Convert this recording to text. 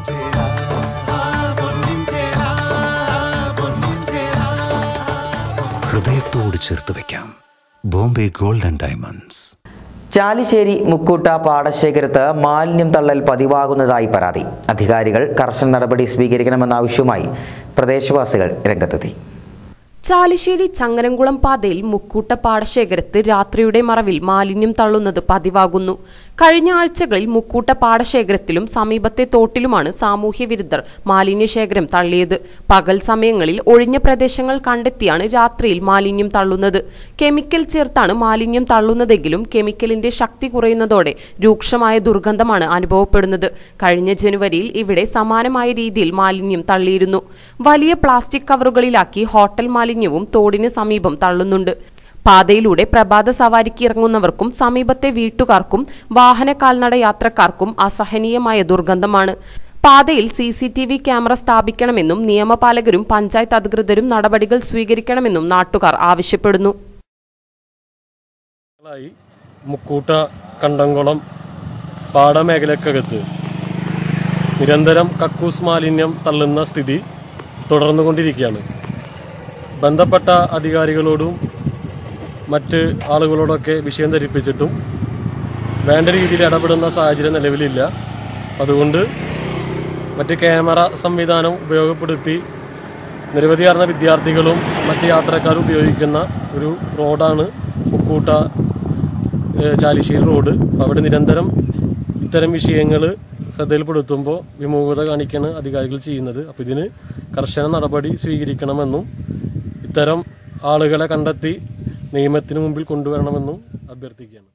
ഹൃദയത്തോട് ചേർത്ത് വെക്കാം ബോംബെ ഗോൾഡൻ ഡയമണ്ട്സ് ചാലിശ്ശേരി മുക്കൂട്ട പാടശേഖരത്ത് മാലിന്യം തള്ളൽ പതിവാകുന്നതായി പരാതി അധികാരികൾ കർശന നടപടി സ്വീകരിക്കണമെന്ന ആവശ്യവുമായി പ്രദേശവാസികൾ രംഗത്തെത്തി ചാലിശ്ശേരി ചങ്ങരംകുളം പാതയിൽ മുക്കൂട്ട പാടശേഖരത്ത് രാത്രിയുടെ മറവിൽ മാലിന്യം തള്ളുന്നത് പതിവാകുന്നു കഴിഞ്ഞ ആഴ്ചകളിൽ മുക്കൂട്ട പാടശേഖരത്തിലും സമീപത്തെ തോട്ടിലുമാണ് സാമൂഹ്യ വിരുദ്ധർ മാലിന്യ ശേഖരം തള്ളിയത് പകൽ സമയങ്ങളിൽ ഒഴിഞ്ഞ പ്രദേശങ്ങൾ കണ്ടെത്തിയാണ് രാത്രിയിൽ മാലിന്യം തള്ളുന്നത് കെമിക്കൽ ചേർത്താണ് മാലിന്യം തള്ളുന്നതെങ്കിലും കെമിക്കലിന്റെ ശക്തി കുറയുന്നതോടെ രൂക്ഷമായ ദുർഗന്ധമാണ് അനുഭവപ്പെടുന്നത് കഴിഞ്ഞ ജനുവരിയിൽ ഇവിടെ സമാനമായ രീതിയിൽ മാലിന്യം തള്ളിയിരുന്നു വലിയ പ്ലാസ്റ്റിക് കവറുകളിലാക്കി ഹോട്ടൽ മാലിന്യവും തോടിന് സമീപം തള്ളുന്നുണ്ട് പാതയിലൂടെ പ്രഭാത സവാരിക്ക് ഇറങ്ങുന്നവർക്കും സമീപത്തെ വീട്ടുകാർക്കും വാഹന കാൽനട യാത്രക്കാർക്കും അസഹനീയമായ ദുർഗന്ധമാണ് പാതയിൽ C C T V camera സ്ഥാപിക്കണമെന്നും നിയമപാലകരും പഞ്ചായത്ത് അധികൃതരും നടപടികൾ സ്വീകരിക്കണമെന്നും നാട്ടുകാർ ആവശ്യപ്പെടുന്നു ായി മുക്കൂട്ട കണ്ടംകുളം പാടമേഖലക്കകത്ത് നിരന്തരം കക്കൂസ് മാലിന്യം തള്ളുന്ന സ്ഥിതി തുടർന്നുകൊണ്ടിരിക്കുകയാണ് ബന്ധപ്പെട്ട അധികാരികളോടും മറ്റ് ആളുകളോടൊക്കെ വിഷയം ധരിപ്പിച്ചിട്ടും വേണ്ട രീതിയിൽ ഇടപെടുന്ന സാഹചര്യം നിലവിലില്ല അതുകൊണ്ട് മറ്റ് ക്യാമറ സംവിധാനം ഉപയോഗപ്പെടുത്തി നിരവധിയാർന്ന വിദ്യാർത്ഥികളും മറ്റ് യാത്രക്കാരും ഉപയോഗിക്കുന്ന ഒരു റോഡാണ് മുക്കൂട്ട ഏഹ് ചാലിശ്ശേരി റോഡ് അവിടെ നിരന്തരം ഇത്തരം വിഷയങ്ങൾ ശ്രദ്ധയിൽപ്പെടുത്തുമ്പോൾ വിമുഖത കാണിക്കാണ് അധികാരികൾ ചെയ്യുന്നത് അപ്പോൾ ഇതിന് കർശന നടപടി സ്വീകരിക്കണമെന്നും ഇത്തരം ആളുകളെ കണ്ടെത്തി നിയമത്തിന് മുമ്പിൽ കൊണ്ടുവരണമെന്നും അഭ്യർത്ഥിക്കുകയാണ്